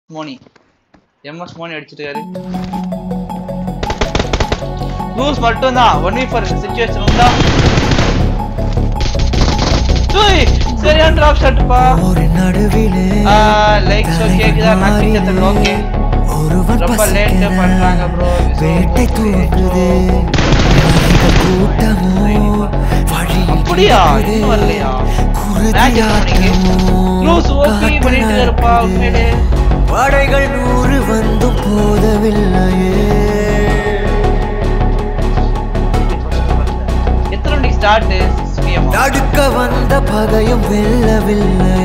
மோனி எம்எஸ் மோனி அடிச்சிருக்காரு ரூல்ஸ் மட்டும் தான் ஒன் வீக் ஃபார் சிச்சுவேஷன் உண்டா டூய் சரியான டிராப் ஷாட்ப்பா ஒரு நடுவிலே லைக் ஷோ கேக்குதா நான் கிட்ட ஓகே ஒருவன் ரொம்ப பசிக்க லேட் பண்றாங்க ப்ரோ வேட்டை தூக்குது நாய்கள் கூட்டமோ வழியில் அப்படியா கிடக்குது. இன்னும் வரலையா குருதியாட்டமோ க்ளூஸ் ஓபி பண்ணிட்டு இருப்பா உண்மையிலே படைகள் நூறு வந்தும் போதவில்லையே எத்தனை மணிக்கு ஸ்டார்ட் சிக்ஸ் பிஎம் நடுக்க வந்த பகையும் வெல்லவில்லை